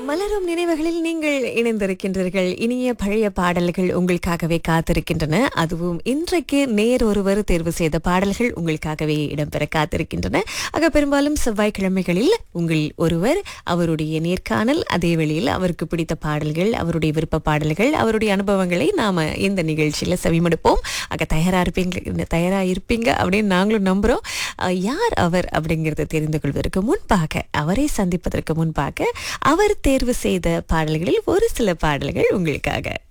மலரும் நினைவுகளில் நீங்கள் இணைந்திருக்கின்றீர்கள் இனிய பழைய பாடல்கள் உங்களுக்காகவே காத்திருக்கின்றன அதுவும் இன்றைக்கு நேர் ஒருவர் தேர்வு செய்த பாடல்கள் உங்களுக்காகவே இடம்பெற காத்திருக்கின்றன ஆக பெரும்பாலும் செவ்வாய்க்கிழமைகளில் உங்கள் ஒருவர் அவருடைய நேர்காணல் அதே வேளையில் அவருக்கு பிடித்த பாடல்கள் அவருடைய விருப்ப பாடல்கள் அவருடைய அனுபவங்களை நாம இந்த நிகழ்ச்சியில செவிமடுப்போம் ஆக தயாரா இருப்பீங்க தயாரா இருப்பீங்க அப்படின்னு நாங்களும் நம்புறோம் அஹ், யார் அவர் அப்படிங்கறத தெரிந்து கொள்வதற்கு முன்பாக அவரை சந்திப்பதற்கு முன்பாக அவர் தேர்வு செய்த பாடல்களில் ஒரு சில பாடல்கள் உங்களுக்காக